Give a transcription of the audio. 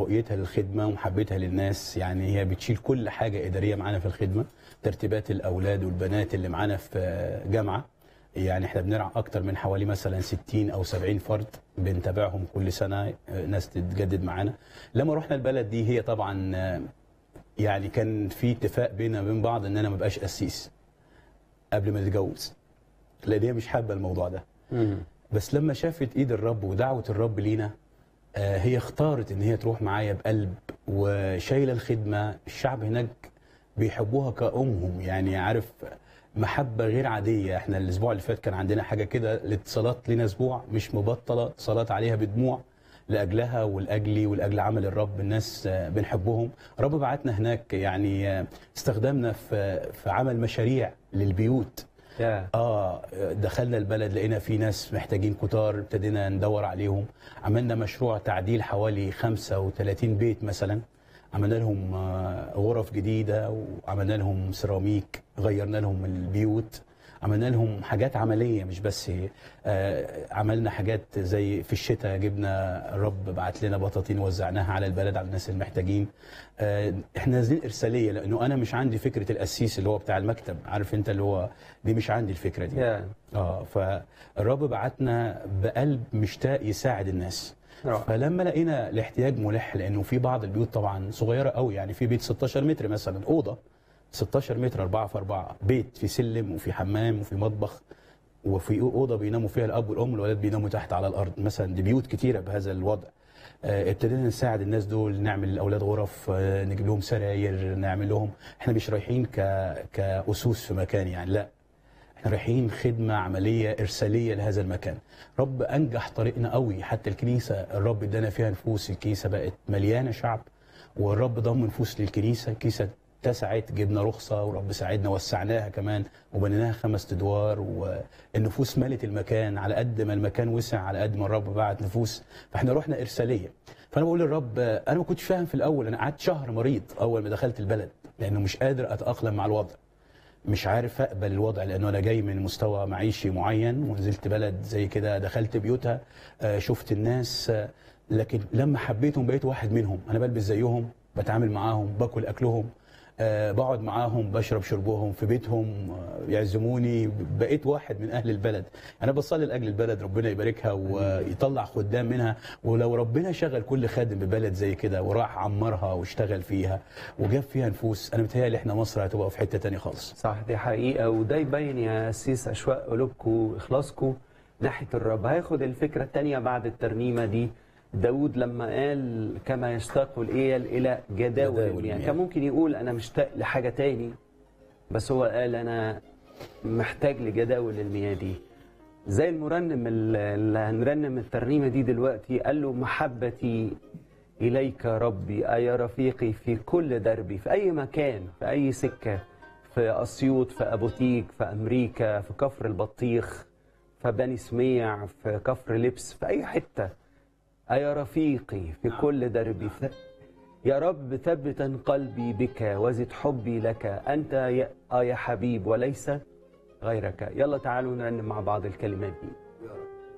رؤيتها للخدمه ومحبتها للناس يعني هي بتشيل كل حاجه اداريه معانا في الخدمه ترتيبات الاولاد والبنات اللي معانا في جامعه يعني احنا بنرعى اكتر من حوالي مثلا 60 او 70 فرد بنتابعهم كل سنه آه، ناس تتجدد معانا لما رحنا البلد دي هي طبعا آه، يعني كان في اتفاق بينا وبين بعض ان انا ما بقاش قسيس قبل ما اتجوز لان هي مش حابه الموضوع ده بس لما شافت ايد الرب ودعوه الرب لينا آه، هي اختارت ان هي تروح معايا بقلب وشايله الخدمه الشعب هناك بيحبوها كأمهم يعني عارف محبه غير عاديه احنا الاسبوع اللي فات كان عندنا حاجه كده الاتصالات لنا اسبوع مش مبطله اتصالات عليها بدموع لاجلها ولاجلي ولاجل عمل الرب الناس آه، بنحبهم رب بعتنا هناك يعني آه، استخدمنا في في عمل مشاريع للبيوت يا اه دخلنا البلد لقينا في ناس محتاجين كتار ابتدينا ندور عليهم عملنا مشروع تعديل حوالي 35 بيت مثلا عملنا لهم آه، غرف جديده وعملنا لهم سيراميك غيرنا لهم البيوت عملنا لهم حاجات عمليه مش بس آه، عملنا حاجات زي في الشتاء جبنا الرب بعت لنا بطاطين وزعناها على البلد على الناس المحتاجين آه، احنا نازلين ارساليه لانه انا مش عندي فكره القسيس اللي هو بتاع المكتب عارف انت اللي هو دي مش عندي الفكره دي يا اه فالرب بعتنا بقلب مشتاق يساعد الناس رائع. فلما لقينا الاحتياج ملح لانه في بعض البيوت طبعا صغيره قوي يعني في بيت 16 متر مثلا اوضه 16 متر 4 في 4 بيت في سلم وفي حمام وفي مطبخ وفي اوضه بيناموا فيها الاب والام والولاد بيناموا تحت على الارض مثلا دي بيوت كتيره بهذا الوضع آه، ابتدينا نساعد الناس دول نعمل للاولاد غرف آه، نجيب لهم سراير نعمل لهم احنا مش رايحين ك كاسوس في مكان يعني لا احنا رايحين خدمه عمليه ارساليه لهذا المكان رب انجح طريقنا قوي حتى الكنيسه الرب ادانا فيها نفوس الكنيسه بقت مليانه شعب والرب ضم نفوس للكنيسه الكنيسه اتسعت جبنا رخصه ورب ساعدنا وسعناها كمان وبنيناها خمس ادوار والنفوس ملت المكان على قد ما المكان وسع على قد ما الرب بعت نفوس فاحنا رحنا ارساليه فانا بقول للرب انا ما كنتش فاهم في الاول انا قعدت شهر مريض اول ما دخلت البلد لانه مش قادر اتاقلم مع الوضع مش عارف اقبل الوضع لانه انا جاي من مستوى معيشي معين ونزلت بلد زي كده دخلت بيوتها آه، شفت الناس آه، لكن لما حبيتهم بقيت واحد منهم انا بلبس زيهم بتعامل معاهم باكل اكلهم آه، بقعد معاهم بشرب شربهم في بيتهم آه، يعزموني بقيت واحد من اهل البلد انا بصلي لاجل البلد ربنا يباركها ويطلع خدام منها ولو ربنا شغل كل خادم ببلد زي كده وراح عمرها واشتغل فيها وجاب فيها نفوس انا متهيألي احنا مصر هتبقى في حته تانية خالص صح دي حقيقة وده يبين يا سيس أشواق قلوبكم وإخلاصكم ناحية الرب هياخد الفكرة التانية بعد الترنيمة دي داود لما قال كما يشتاق الإيل إلى جداول جداول المياه المياه. كان ممكن يقول أنا مشتاق لحاجة تاني بس هو قال أنا محتاج لجداول المياه دي زي المرنم اللي هنرنم الترنيمة دي دلوقتي قال له محبتي إليك ربي أيا رفيقي في كل دربي في أي مكان في أي سكة في أسيوط في أبوتيك في أمريكا في كفر البطيخ في بني سميع في كفر لبس في أي حتة أيا رفيقي في كل دربي ف... يا رب ثبتا قلبي بك وزد حبي لك أنت يا, آه يا حبيب وليس غيرك يلا تعالوا نرنم مع بعض الكلمات دي